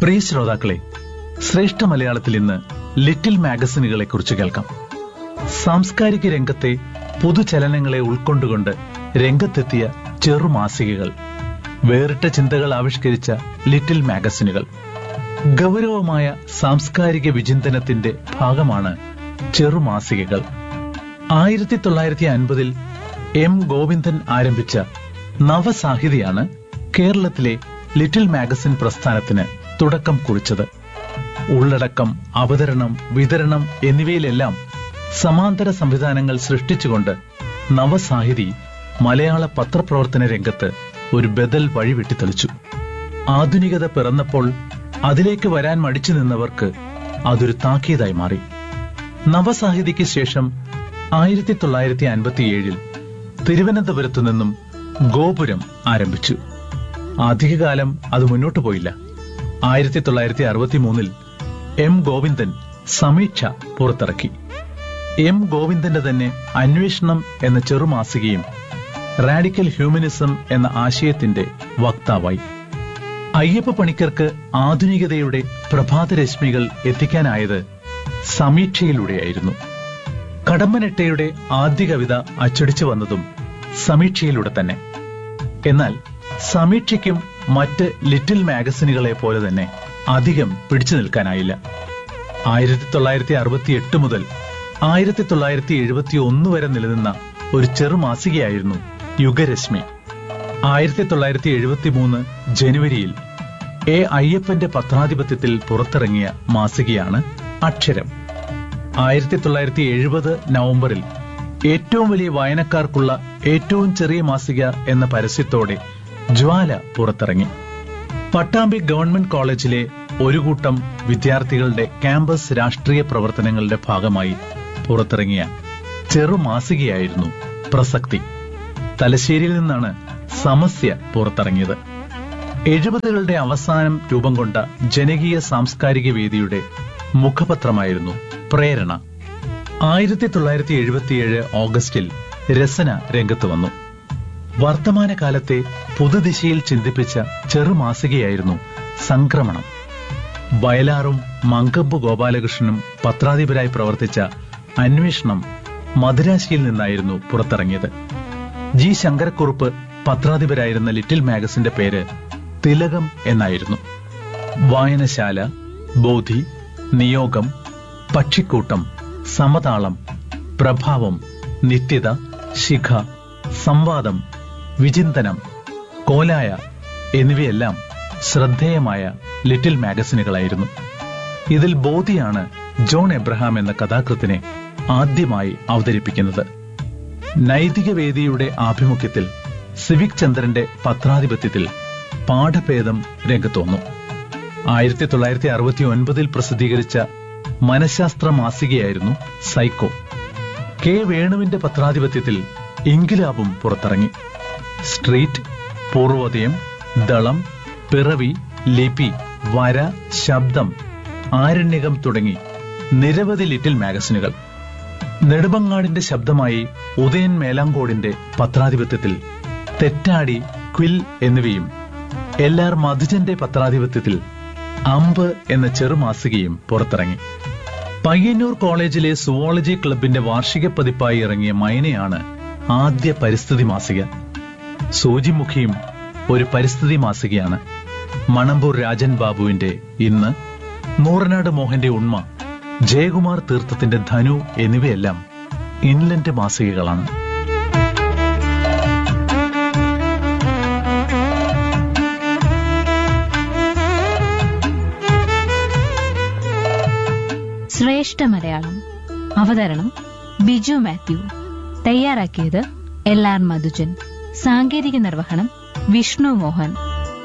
പ്രിയ ശ്രോതാക്കളെ ശ്രേഷ്ഠ മലയാളത്തിൽ ഇന്ന് ലിറ്റിൽ മാഗസിനുകളെ കുറിച്ച് കേൾക്കാം സാംസ്കാരിക രംഗത്തെ പുതുചലനങ്ങളെ ഉൾക്കൊണ്ടുകൊണ്ട് രംഗത്തെത്തിയ ചെറുമാസികകൾ വേറിട്ട ചിന്തകൾ ആവിഷ്കരിച്ച ലിറ്റിൽ മാഗസിനുകൾ ഗൗരവമായ സാംസ്കാരിക വിചിന്തനത്തിന്റെ ഭാഗമാണ് ചെറുമാസികകൾ ആയിരത്തി തൊള്ളായിരത്തി അൻപതിൽ എം ഗോവിന്ദൻ ആരംഭിച്ച നവസാഹിതിയാണ് കേരളത്തിലെ ലിറ്റിൽ മാഗസിൻ പ്രസ്ഥാനത്തിന് തുടക്കം കുറിച്ചത് ഉള്ളടക്കം അവതരണം വിതരണം എന്നിവയിലെല്ലാം സമാന്തര സംവിധാനങ്ങൾ സൃഷ്ടിച്ചുകൊണ്ട് നവസാഹിതി മലയാള പത്രപ്രവർത്തന രംഗത്ത് ഒരു ബദൽ വഴി വെട്ടിത്തെളിച്ചു ആധുനികത പിറന്നപ്പോൾ അതിലേക്ക് വരാൻ മടിച്ചു നിന്നവർക്ക് അതൊരു താക്കീതായി മാറി നവസാഹിതിക്ക് ശേഷം ആയിരത്തി തൊള്ളായിരത്തി അൻപത്തിയേഴിൽ തിരുവനന്തപുരത്തു നിന്നും ഗോപുരം ആരംഭിച്ചു അധികകാലം അത് മുന്നോട്ടു പോയില്ല ആയിരത്തി തൊള്ളായിരത്തി അറുപത്തി മൂന്നിൽ എം ഗോവിന്ദൻ സമീക്ഷ പുറത്തിറക്കി എം ഗോവിന്ദന്റെ തന്നെ അന്വേഷണം എന്ന ചെറുമാസികയും റാഡിക്കൽ ഹ്യൂമനിസം എന്ന ആശയത്തിന്റെ വക്താവായി അയ്യപ്പ പണിക്കർക്ക് ആധുനികതയുടെ പ്രഭാതരശ്മികൾ എത്തിക്കാനായത് സമീക്ഷയിലൂടെയായിരുന്നു കടമ്പനെട്ടയുടെ ആദ്യ കവിത അച്ചടിച്ചു വന്നതും സമീക്ഷയിലൂടെ തന്നെ എന്നാൽ സമീക്ഷയ്ക്കും മറ്റ് ലിറ്റിൽ മാഗസിനുകളെ പോലെ തന്നെ അധികം പിടിച്ചു നിൽക്കാനായില്ല ആയിരത്തി തൊള്ളായിരത്തി അറുപത്തി എട്ട് മുതൽ ആയിരത്തി തൊള്ളായിരത്തി എഴുപത്തി ഒന്ന് വരെ നിലനിന്ന ഒരു ചെറുമാസികയായിരുന്നു യുഗരശ്മി ആയിരത്തി തൊള്ളായിരത്തി എഴുപത്തി മൂന്ന് ജനുവരിയിൽ എ അയ്യപ്പന്റെ പത്രാധിപത്യത്തിൽ പുറത്തിറങ്ങിയ മാസികയാണ് അക്ഷരം ആയിരത്തി തൊള്ളായിരത്തി എഴുപത് നവംബറിൽ ഏറ്റവും വലിയ വായനക്കാർക്കുള്ള ഏറ്റവും ചെറിയ മാസിക എന്ന പരസ്യത്തോടെ ജ്വാല പുറത്തിറങ്ങി പട്ടാമ്പി ഗവൺമെന്റ് കോളേജിലെ ഒരു കൂട്ടം വിദ്യാർത്ഥികളുടെ ക്യാമ്പസ് രാഷ്ട്രീയ പ്രവർത്തനങ്ങളുടെ ഭാഗമായി പുറത്തിറങ്ങിയ ചെറുമാസികയായിരുന്നു പ്രസക്തി തലശ്ശേരിയിൽ നിന്നാണ് സമസ്യ പുറത്തിറങ്ങിയത് എഴുപതുകളുടെ അവസാനം രൂപം കൊണ്ട ജനകീയ സാംസ്കാരിക വേദിയുടെ മുഖപത്രമായിരുന്നു പ്രേരണ ആയിരത്തി തൊള്ളായിരത്തി എഴുപത്തിയേഴ് ഓഗസ്റ്റിൽ രസന രംഗത്ത് വന്നു വർത്തമാനകാലത്തെ പുതുദിശയിൽ ചിന്തിപ്പിച്ച ചെറുമാസികയായിരുന്നു സംക്രമണം വയലാറും മങ്കമ്പ് ഗോപാലകൃഷ്ണനും പത്രാധിപരായി പ്രവർത്തിച്ച അന്വേഷണം മദുരാശിയിൽ നിന്നായിരുന്നു പുറത്തിറങ്ങിയത് ജി ശങ്കരക്കുറുപ്പ് പത്രാധിപരായിരുന്ന ലിറ്റിൽ മാഗസിന്റെ പേര് തിലകം എന്നായിരുന്നു വായനശാല ബോധി നിയോഗം പക്ഷിക്കൂട്ടം സമതാളം പ്രഭാവം നിത്യത ശിഖ സംവാദം വിചിന്തനം കോലായ എന്നിവയെല്ലാം ശ്രദ്ധേയമായ ലിറ്റിൽ മാഗസിനുകളായിരുന്നു ഇതിൽ ബോധിയാണ് ജോൺ എബ്രഹാം എന്ന കഥാകൃത്തിനെ ആദ്യമായി അവതരിപ്പിക്കുന്നത് നൈതിക വേദിയുടെ ആഭിമുഖ്യത്തിൽ സിവിക് ചന്ദ്രന്റെ പത്രാധിപത്യത്തിൽ പാഠഭേദം രംഗത്ത് വന്നു ആയിരത്തി തൊള്ളായിരത്തി അറുപത്തി ഒൻപതിൽ പ്രസിദ്ധീകരിച്ച മനഃശാസ്ത്ര മാസികയായിരുന്നു സൈക്കോ കെ വേണുവിന്റെ പത്രാധിപത്യത്തിൽ ഇൻകിലാബും പുറത്തിറങ്ങി സ്ട്രീറ്റ് പൂർവോദയം ദളം പിറവി ലിപി വര ശബ്ദം ആരണ്യകം തുടങ്ങി നിരവധി ലിറ്റിൽ മാഗസിനുകൾ നെടുമങ്ങാടിന്റെ ശബ്ദമായി ഉദയൻ മേലാങ്കോടിന്റെ പത്രാധിപത്യത്തിൽ തെറ്റാടി ക്വിൽ എന്നിവയും എൽ ആർ മധുജന്റെ പത്രാധിപത്യത്തിൽ അമ്പ് എന്ന ചെറുമാസികയും പുറത്തിറങ്ങി പയ്യന്നൂർ കോളേജിലെ സുവോളജി ക്ലബിന്റെ വാർഷിക പതിപ്പായി ഇറങ്ങിയ മൈനയാണ് ആദ്യ പരിസ്ഥിതി മാസിക സൂചിമുഖിയും ഒരു പരിസ്ഥിതി മാസികയാണ് മണമ്പൂർ രാജൻ ബാബുവിന്റെ ഇന്ന് നൂറനാട് മോഹന്റെ ഉണ്മ ജയകുമാർ തീർത്ഥത്തിന്റെ ധനു എന്നിവയെല്ലാം ഇൻലൻഡ് മാസികകളാണ് ശ്രേഷ്ഠ മലയാളം അവതരണം ബിജു മാത്യു തയ്യാറാക്കിയത് എൽ ആർ മധുജൻ സാങ്കേതിക നിർവഹണം വിഷ്ണു മോഹൻ